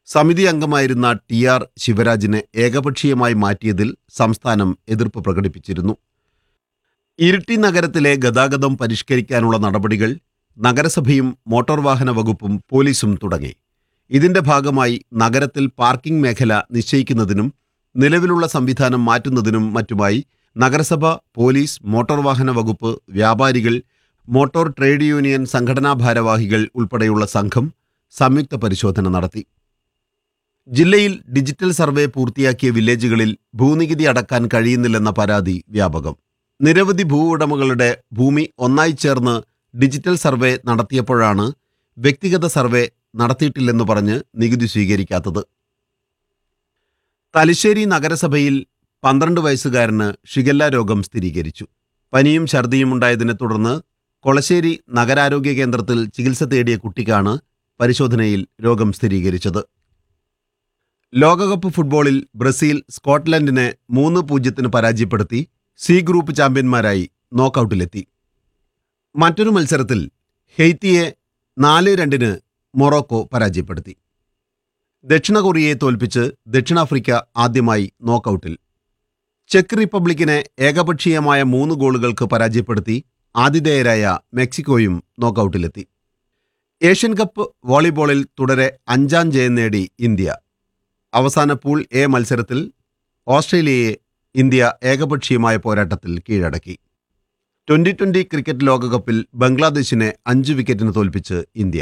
സമിതി അംഗമായിരുന്ന T R ശിവരാജിനെ ഏകപക്ഷീയമായി മാറ്റിയതിൽ സംസ്ഥാനം എതിർപ്പ് പ്രകടിപ്പിച്ചിരുന്നു ഇരിട്ടി നഗരത്തിലെ ഗതാഗതം പരിഷ്കരിക്കാനുള്ള നടപടികൾ നഗരസഭയും മോട്ടോർ വാഹന വകുപ്പും പോലീസും തുടങ്ങി ഇതിന്റെ ഭാഗമായി നഗരത്തിൽ പാർക്കിംഗ് മേഖല നിശ്ചയിക്കുന്നതിനും നിലവിലുള്ള സംവിധാനം മാറ്റുന്നതിനും മറ്റുമായി നഗരസഭ പോലീസ് മോട്ടോർ വാഹന വകുപ്പ് വ്യാപാരികൾ മോട്ടോർ ട്രേഡ് യൂണിയൻ സംഘടനാ ഭാരവാഹികൾ ഉൾപ്പെടെയുള്ള സംഘം സംയുക്ത പരിശോധന നടത്തി ജില്ലയിൽ ഡിജിറ്റൽ സർവേ പൂർത്തിയാക്കിയ വില്ലേജുകളിൽ ഭൂനികുതി അടക്കാൻ കഴിയുന്നില്ലെന്ന പരാതി വ്യാപകം നിരവധി ഭൂ ഉടമകളുടെ ഭൂമി ഒന്നായി ചേർന്ന് ഡിജിറ്റൽ സർവേ നടത്തിയപ്പോഴാണ് വ്യക്തിഗത സർവേ നടത്തിയിട്ടില്ലെന്ന് പറഞ്ഞ് നികുതി സ്വീകരിക്കാത്തത് തലശ്ശേരി നഗരസഭയിൽ പന്ത്രണ്ട് വയസ്സുകാരന് ഷിഗല്ല രോഗം സ്ഥിരീകരിച്ചു പനിയും ഛർദിയും ഉണ്ടായതിനെ തുടർന്ന് കൊളശ്ശേരി നഗരാരോഗ്യ കേന്ദ്രത്തിൽ ചികിത്സ തേടിയ കുട്ടിക്കാണ് പരിശോധനയിൽ രോഗം സ്ഥിരീകരിച്ചത് ലോകകപ്പ് ഫുട്ബോളിൽ ബ്രസീൽ സ്കോട്ട്ലൻഡിനെ മൂന്ന് പൂജ്യത്തിന് പരാജയപ്പെടുത്തി സി ഗ്രൂപ്പ് ചാമ്പ്യന്മാരായി നോക്കൌട്ടിലെത്തി മറ്റൊരു മത്സരത്തിൽ ഹെയ്ത്തിയെ നാല് രണ്ടിന് മൊറോക്കോ പരാജയപ്പെടുത്തി ദക്ഷിണ കൊറിയയെ തോൽപ്പിച്ച് ദക്ഷിണാഫ്രിക്ക ആദ്യമായി നോക്കൌട്ടിൽ ചെക്ക് റിപ്പബ്ലിക്കിനെ ഏകപക്ഷീയമായ മൂന്ന് ഗോളുകൾക്ക് പരാജയപ്പെടുത്തി ആതിഥേയരായ മെക്സിക്കോയും നോക്കൌട്ടിലെത്തി ഏഷ്യൻ കപ്പ് വോളിബോളിൽ തുടരെ അഞ്ചാം ജയം നേടി ഇന്ത്യ അവസാന പൂൾ എ മത്സരത്തിൽ ഓസ്ട്രേലിയയെ ഇന്ത്യ ഏകപക്ഷീയമായ പോരാട്ടത്തിൽ കീഴടക്കി ട്വന്റി ട്വന്റി ക്രിക്കറ്റ് ലോകകപ്പിൽ ബംഗ്ലാദേശിനെ അഞ്ച് വിക്കറ്റിന് തോൽപ്പിച്ച് ഇന്ത്യ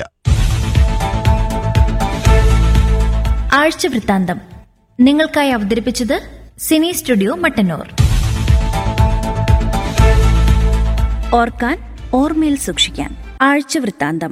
ആഴ്ച വൃത്താന്തം നിങ്ങൾക്കായി അവതരിപ്പിച്ചത് സിനി സ്റ്റുഡിയോ മട്ടന്നൂർ ഓർക്കാൻ ഓർമ്മയിൽ സൂക്ഷിക്കാൻ ആഴ്ച വൃത്താന്തം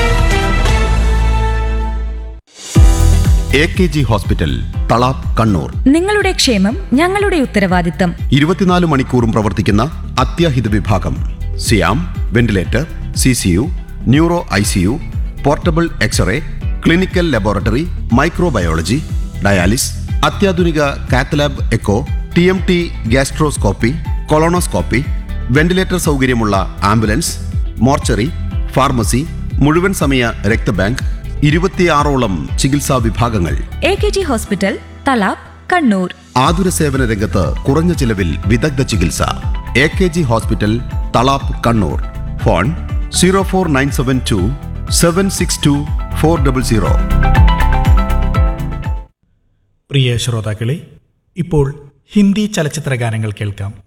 A K G hospital Thalap Kannur നിങ്ങളുടെ ക്ഷേമം ഞങ്ങളുടെ ഉത്തരവാദിത്തം ഇരുപത്തിനാല് മണിക്കൂറും പ്രവർത്തിക്കുന്ന അത്യാഹിത വിഭാഗം സിയാം ventilator C C U neuro I C U portable x-ray clinical laboratory microbiology dialysis അത്യാധുനിക cath lab echo T M T gastroscopy colonoscopy ventilator സൗകര്യമുള്ള ആംബുലൻസ് മോർച്ചറി ഫാർമസി മുഴുവൻ സമയ രക്തബാങ്ക് ഇരുപത്തിയാറോളം ചികിത്സാ വിഭാഗങ്ങൾ A K G hospital Thalap Kannur ആതുര സേവന രംഗത്ത് കുറഞ്ഞ ചിലവിൽ വിദഗ്ധ ചികിത്സ A K G hospital Thalap Kannur phone zero four nine seven two seven six two four double zero പ്രിയ ശ്രോതാക്കളെ ഇപ്പോൾ ഹിന്ദി ചലച്ചിത്ര ഗാനങ്ങൾ കേൾക്കാം